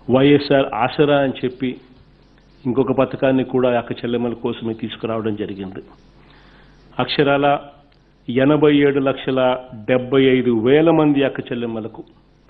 వైఎస్ఆర్ ఆసరా అని చెప్పి ఇంకొక పథకాన్ని కూడా అక్క చెల్లెమ్మల కోసమే తీసుకురావడం జరిగింది అక్షరాల ఎనభై ఏడు లక్షల డెబ్బై ఐదు వేల మంది అక్క చెల్లెమ్మలకు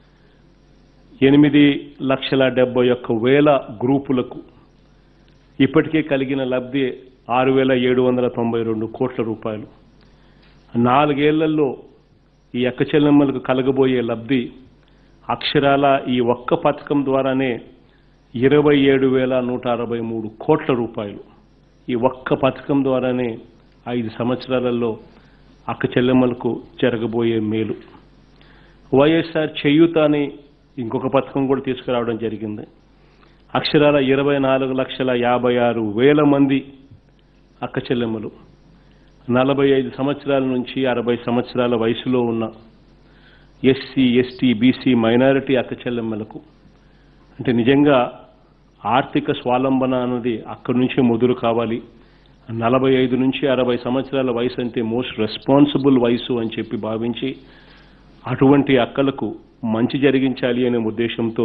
ఎనిమిది లక్షల డెబ్బై ఒక్క వేల గ్రూపులకు ఇప్పటికే కలిగిన లబ్ధి ఆరు వేల ఏడు వందల తొంభై రెండు కోట్ల రూపాయలు నాలుగేళ్లలో ఈ అక్క చెల్లెమ్మలకు కలగబోయే లబ్ధి అక్షరాల ఈ ఒక్క పథకం ద్వారానే ఇరవై ఏడు వేల నూట అరవై మూడు కోట్ల రూపాయలు ఈ ఒక్క పథకం ద్వారానే ఐదు సంవత్సరాలలో అక్క చెల్లెమ్మలకు జరగబోయే మేలు వైఎస్ఆర్ చేయూత అని ఇంకొక పథకం కూడా తీసుకురావడం జరిగింది అక్షరాల ఇరవై నాలుగు లక్షల యాభై ఆరు వేల మంది అక్క చెల్లెమ్మలు నలభై ఐదు సంవత్సరాల నుంచి అరవై సంవత్సరాల వయసులో ఉన్న ఎస్సీ ఎస్టీ బీసీ మైనారిటీ అక్క చెల్లెమ్మలకు అంటే నిజంగా ఆర్థిక స్వాలంబన అన్నది అక్కడి నుంచి మొదలు కావాలి నలభై ఐదు నుంచి అరవై సంవత్సరాల వయసు అంటే మోస్ట్ రెస్పాన్సిబుల్ వయసు అని చెప్పి భావించి అటువంటి అక్కలకు మంచి జరిగించాలి అనే ఉద్దేశంతో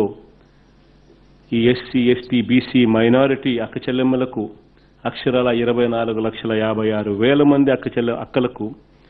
ఈ ఎస్సీ ఎస్టీ బీసీ మైనారిటీ అక్క చెల్లెమ్మలకు అక్షరాల ఇరవై నాలుగు లక్షల యాభై ఆరు వేల మంది అక్క చెల్లె అక్కలకు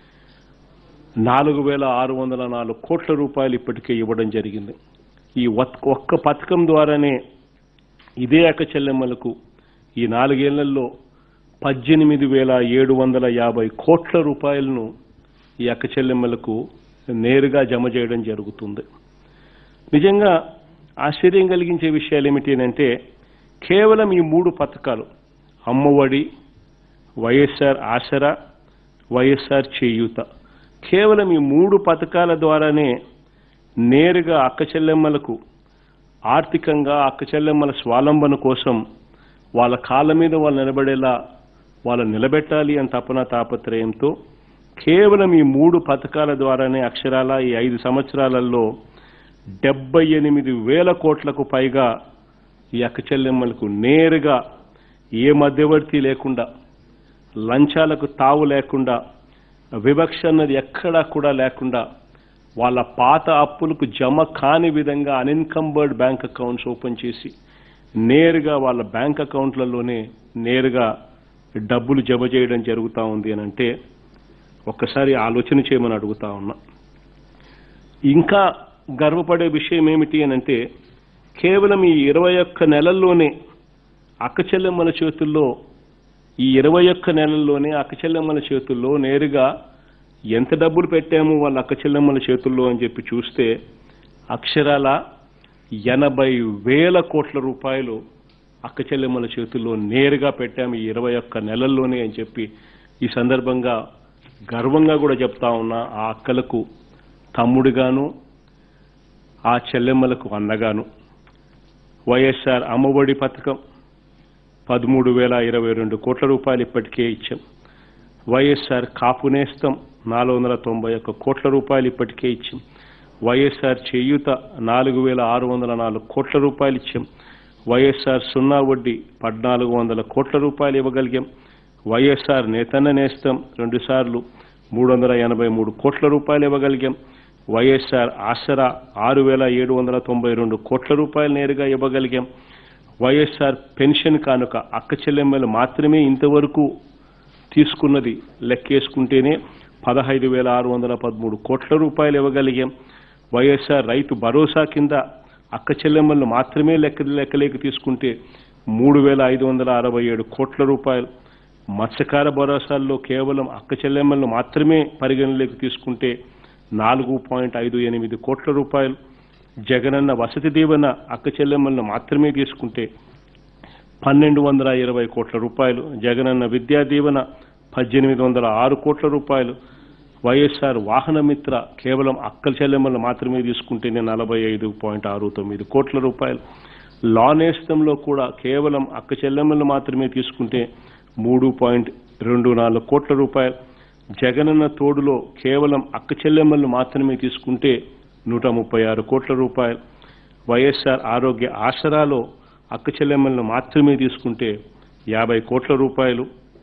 నాలుగు వేల ఆరు వందల నాలుగు కోట్ల రూపాయలు ఇప్పటికే ఇవ్వడం జరిగింది ఈ ఒక్- ఒక్క పథకం ద్వారానే ఇదే అక్క చెల్లెమ్మలకు ఈ నాలుగేళ్లలో పద్దెనిమిది వేల ఏడు వందల యాభై కోట్ల రూపాయలను ఈ అక్క చెల్లెమ్మలకు నేరుగా జమ చేయడం జరుగుతుంది నిజంగా ఆశ్చర్యం కలిగించే విషయాలు ఏమిటి అంటే కేవలం ఈ మూడు పథకాలు అమ్మఒడి వైఎస్ఆర్ ఆసరా వైఎస్ఆర్ చేయూత కేవలం ఈ మూడు పథకాల ద్వారానే నేరుగా అక్క చెల్లెమ్మలకు ఆర్థికంగా అక్క చెల్లెమ్మల స్వాలంబన కోసం వాళ్ళ కాళ్ళ మీద వాళ్ళు నిలబడేలా వాళ్ళు నిలబెట్టాలి అని తపన తాపత్రయంతో కేవలం ఈ మూడు పథకాల ద్వారానే అక్షరాల ఈ ఐదు సంవత్సరాలలో డెబ్బై ఎనిమిది వేల కోట్లకు పైగా ఈ అక్క చెల్లెమ్మలకు నేరుగా ఏ మధ్యవర్తి లేకుండా లంచాలకు తావు లేకుండా వివక్ష అన్నది ఎక్కడా కూడా లేకుండా వాళ్ళ పాత అప్పులకు జమ కాని విధంగా అన్ఇన్కంబర్డ్ బ్యాంక్ అకౌంట్స్ ఓపెన్ చేసి నేరుగా వాళ్ళ బ్యాంక్ అకౌంట్లలోనే నేరుగా డబ్బులు జమ చేయడం జరుగుతూ ఉంది అని అంటే ఒక్కసారి ఆలోచన చేయమని అడుగుతా ఉన్నా ఇంకా గర్వపడే విషయం ఏమిటి అని అంటే కేవలం ఈ ఇరవై ఒక్క నెలల్లోనే అక్క చెల్లెమ్మల చేతుల్లో ఈ ఇరవై ఒక్క నెలల్లోనే అక్క చెల్లెమ్మల చేతుల్లో నేరుగా ఎంత డబ్బులు పెట్టాము వాళ్ళ అక్క చెల్లెమ్మల చేతుల్లో అని చెప్పి చూస్తే అక్షరాల ఎనభై వేల కోట్ల రూపాయలు అక్క చెల్లెమ్మల చేతుల్లో నేరుగా పెట్టాము ఈ ఇరవై ఒక్క నెలల్లోనే అని చెప్పి ఈ సందర్భంగా గర్వంగా కూడా చెప్తా ఉన్నా ఆ అక్కలకు తమ్ముడిగాను ఆ చెల్లెమ్మలకు అన్నగాను వైఎస్ఆర్ అమ్మఒడి పథకం పదమూడు వేల ఇరవై రెండు కోట్ల రూపాయలు ఇప్పటికే ఇచ్చాం వైఎస్ఆర్ కాపు నేస్తం నాలుగు వందల తొంభై ఒక్క కోట్ల రూపాయలు ఇప్పటికే ఇచ్చాం వైఎస్ఆర్ చేయూత నాలుగు వేల ఆరు వందల నాలుగు కోట్ల రూపాయలు ఇచ్చాం వైఎస్ఆర్ సున్నా వడ్డీ పద్నాలుగు వందల కోట్ల రూపాయలు ఇవ్వగలిగాం వైఎస్ఆర్ నేతన్న నేస్తం రెండుసార్లు మూడు వందల ఎనభై మూడు కోట్ల రూపాయలు ఇవ్వగలిగాం వైఎస్ఆర్ ఆసరా ఆరు వేల ఏడు వందల తొంభై రెండు కోట్ల రూపాయలు నేరుగా ఇవ్వగలిగాం వైఎస్ఆర్ పెన్షన్ కానుక అక్క చెల్లెమ్మలు మాత్రమే ఇంతవరకు తీసుకున్నది లెక్కేసుకుంటేనే పదహైదు వేల ఆరు వందల పదమూడు కోట్ల రూపాయలు ఇవ్వగలిగాం వైఎస్ఆర్ రైతు భరోసా కింద అక్క చెల్లెమ్మలను మాత్రమే లెక్క లెక్కలేక తీసుకుంటే మూడు వేల ఐదు వందల అరవై ఏడు కోట్ల రూపాయలు మత్స్యకార భరోసాల్లో కేవలం అక్క చెల్లెమ్మలను మాత్రమే పరిగణలోకి తీసుకుంటే నాలుగు పాయింట్ ఐదు ఎనిమిది కోట్ల రూపాయలు జగనన్న వసతి దీవెన అక్క చెల్లెమ్మలను మాత్రమే తీసుకుంటే పన్నెండు వందల ఇరవై కోట్ల రూపాయలు జగనన్న విద్యా దీవెన పద్దెనిమిది వందల ఆరు కోట్ల రూపాయలు వైఎస్ఆర్ వాహన మిత్ర కేవలం అక్కల చెల్లెమ్మలు మాత్రమే తీసుకుంటేనే నలభై ఐదు పాయింట్ ఆరు తొమ్మిది కోట్ల రూపాయలు లానేస్తంలో కూడా కేవలం అక్క చెల్లెమ్మలు మాత్రమే తీసుకుంటే మూడు పాయింట్ రెండు నాలుగు కోట్ల రూపాయలు జగనన్న తోడులో కేవలం అక్క చెల్లెమ్మలు మాత్రమే తీసుకుంటే నూట ముప్పై ఆరు కోట్ల రూపాయలు వైఎస్ఆర్ ఆరోగ్య ఆసరాలో అక్క చెల్లెమ్మలను మాత్రమే తీసుకుంటే యాభై కోట్ల రూపాయలు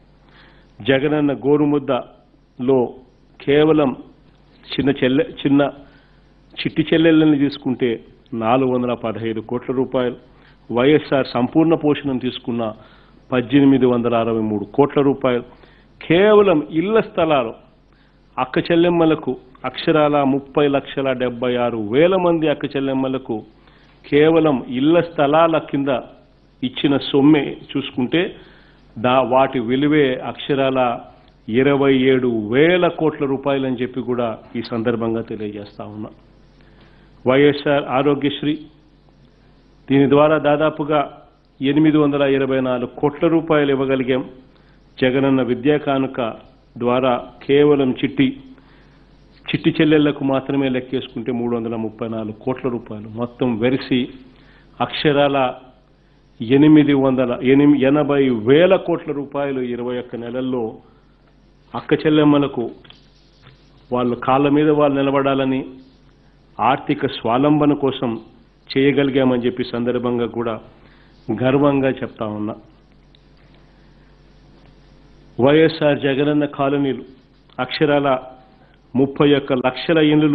జగనన్న గోరుముద్దలో కేవలం చిన్న చెల్లె చిన్న చిట్టి చెల్లెళ్ళని తీసుకుంటే నాలుగు వందల పదహైదు కోట్ల రూపాయలు వైఎస్ఆర్ సంపూర్ణ పోషణం తీసుకున్న పద్దెనిమిది వందల అరవై మూడు కోట్ల రూపాయలు కేవలం ఇళ్ల స్థలాలు అక్క చెల్లెమ్మలకు అక్షరాల ముప్పై లక్షల డెబ్బై ఆరు వేల మంది అక్క చెల్లెమ్మలకు కేవలం ఇళ్ల స్థలాల కింద ఇచ్చిన సొమ్మే చూసుకుంటే దా వాటి విలువే అక్షరాల ఇరవై ఏడు వేల కోట్ల రూపాయలని చెప్పి కూడా ఈ సందర్భంగా తెలియజేస్తా ఉన్నా వైఎస్ఆర్ ఆరోగ్యశ్రీ దీని ద్వారా దాదాపుగా ఎనిమిది వందల ఇరవై నాలుగు కోట్ల రూపాయలు ఇవ్వగలిగాం జగనన్న విద్యా కానుక ద్వారా కేవలం చిట్టి చిట్టి చెల్లెళ్లకు మాత్రమే లెక్కేసుకుంటే మూడు వందల ముప్పై నాలుగు కోట్ల రూపాయలు మొత్తం వెరిసి అక్షరాల ఎనిమిది వందల ఎనిమి ఎనభై వేల కోట్ల రూపాయలు ఇరవై ఒక్క నెలల్లో అక్క చెల్లెమ్మలకు వాళ్ళ కాళ్ళ మీద వాళ్ళు నిలబడాలని ఆర్థిక స్వాలంబన కోసం చేయగలిగామని చెప్పి సందర్భంగా కూడా గర్వంగా చెప్తా ఉన్నా వైఎస్ఆర్ జగనన్న కాలనీలు అక్షరాల ముప్పై ఒక్క లక్షల ఇళ్ళు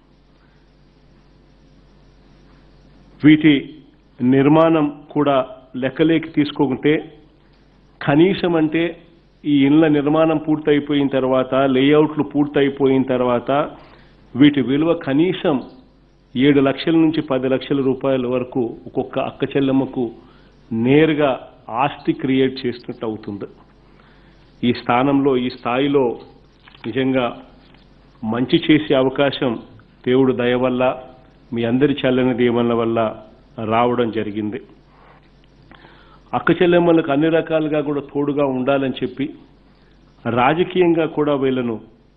వీటి నిర్మాణం కూడా లెక్కలేకి తీసుకోకుంటే కనీసం అంటే ఈ ఇళ్ల నిర్మాణం పూర్తయిపోయిన తర్వాత లేఅవుట్లు పూర్తయిపోయిన తర్వాత వీటి విలువ కనీసం ఏడు లక్షల నుంచి పది లక్షల రూపాయల వరకు ఒక్కొక్క అక్క చెల్లెమ్మకు నేరుగా ఆస్తి క్రియేట్ చేసినట్టు అవుతుంది ఈ స్థానంలో ఈ స్థాయిలో నిజంగా మంచి చేసే అవకాశం దేవుడు దయ వల్ల మీ అందరి చల్లని దీవెనల వల్ల రావడం జరిగింది అక్క చెల్లెమ్మలకు అన్ని రకాలుగా కూడా తోడుగా ఉండాలని చెప్పి రాజకీయంగా కూడా వీళ్ళను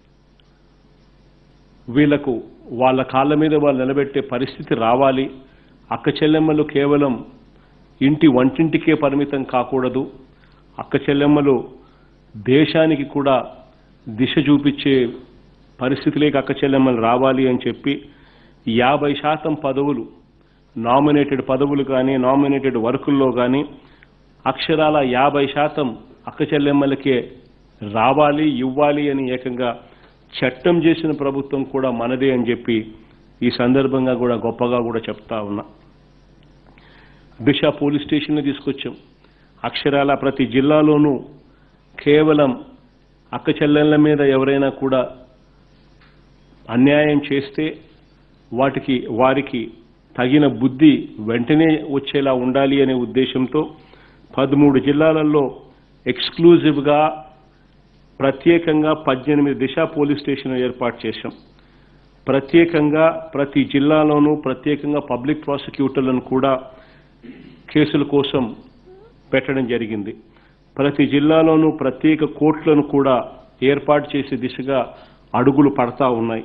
వీళ్లకు వాళ్ళ కాళ్ళ మీద వాళ్ళు నిలబెట్టే పరిస్థితి రావాలి అక్క చెల్లెమ్మలు కేవలం ఇంటి వంటింటికే పరిమితం కాకూడదు అక్క చెల్లెమ్మలు దేశానికి కూడా దిశ చూపించే పరిస్థితిలోకి అక్క చెల్లెమ్మలు రావాలి అని చెప్పి యాభై శాతం పదవులు నామినేటెడ్ పదవులు కానీ నామినేటెడ్ వర్కుల్లో కానీ అక్షరాల యాభై శాతం అక్క చెల్లెమ్మలకే రావాలి ఇవ్వాలి అని ఏకంగా చట్టం చేసిన ప్రభుత్వం కూడా మనదే అని చెప్పి ఈ సందర్భంగా కూడా గొప్పగా కూడా చెప్తా ఉన్నా దిశ పోలీస్ స్టేషన్ని తీసుకొచ్చాం అక్షరాల ప్రతి జిల్లాలోనూ కేవలం అక్క చెల్లెళ్ళ మీద ఎవరైనా కూడా అన్యాయం చేస్తే వాటికి వారికి తగిన బుద్ధి వెంటనే వచ్చేలా ఉండాలి అనే ఉద్దేశంతో పదమూడు జిల్లాలలో ఎక్స్క్లూజివ్గా ప్రత్యేకంగా పద్దెనిమిది దిశ పోలీస్ స్టేషన్ ఏర్పాటు చేశాం ప్రత్యేకంగా ప్రతి జిల్లాలోనూ ప్రత్యేకంగా పబ్లిక్ ప్రాసిక్యూటర్లను కూడా కేసుల కోసం పెట్టడం జరిగింది ప్రతి జిల్లాలోనూ ప్రత్యేక కోర్టులను కూడా ఏర్పాటు చేసే దిశగా అడుగులు పడతా ఉన్నాయి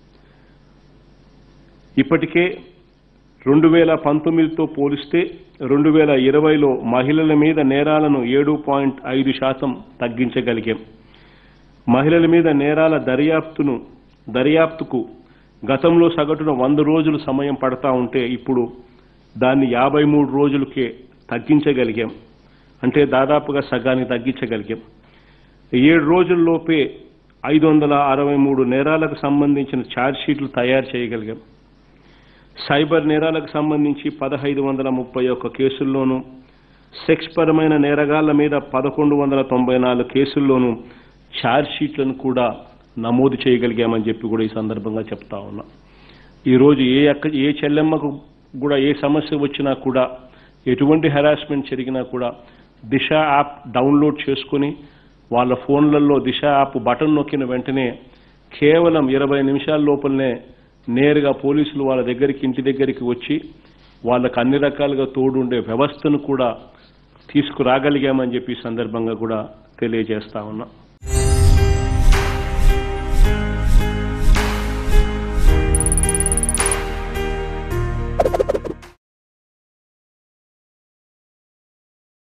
ఇప్పటికే రెండు వేల పంతొమ్మిదితో పోలిస్తే రెండు వేల ఇరవైలో మహిళల మీద నేరాలను ఏడు పాయింట్ ఐదు శాతం తగ్గించగలిగాం మహిళల మీద నేరాల దర్యాప్తును దర్యాప్తుకు గతంలో సగటున వంద రోజులు సమయం పడతా ఉంటే ఇప్పుడు దాన్ని యాభై మూడు రోజులకే తగ్గించగలిగాం అంటే దాదాపుగా సగాన్ని తగ్గించగలిగాం ఏడు రోజుల్లోపే ఐదు వందల అరవై మూడు నేరాలకు సంబంధించిన ఛార్జ్షీట్లు తయారు చేయగలిగాం సైబర్ నేరాలకు సంబంధించి పదహైదు వందల ముప్పై ఒక్క కేసుల్లోనూ సెక్స్ పరమైన నేరగాళ్ల మీద పదకొండు వందల తొంభై నాలుగు కేసుల్లోనూ ఛార్జ్షీట్లను కూడా నమోదు చేయగలిగామని చెప్పి కూడా ఈ సందర్భంగా చెప్తా ఉన్నా ఈరోజు ఏ అక్క ఏ చెల్లెమ్మకు కూడా ఏ సమస్య వచ్చినా కూడా ఎటువంటి హెరాస్మెంట్ జరిగినా కూడా దిశ యాప్ డౌన్లోడ్ చేసుకుని వాళ్ళ ఫోన్లలో దిశ యాప్ బటన్ నొక్కిన వెంటనే కేవలం ఇరవై నిమిషాల లోపలనే నేరుగా పోలీసులు వాళ్ళ దగ్గరికి ఇంటి దగ్గరికి వచ్చి వాళ్ళకు అన్ని రకాలుగా తోడుండే వ్యవస్థను కూడా తీసుకురాగలిగామని చెప్పి ఈ సందర్భంగా కూడా తెలియజేస్తా ఉన్నా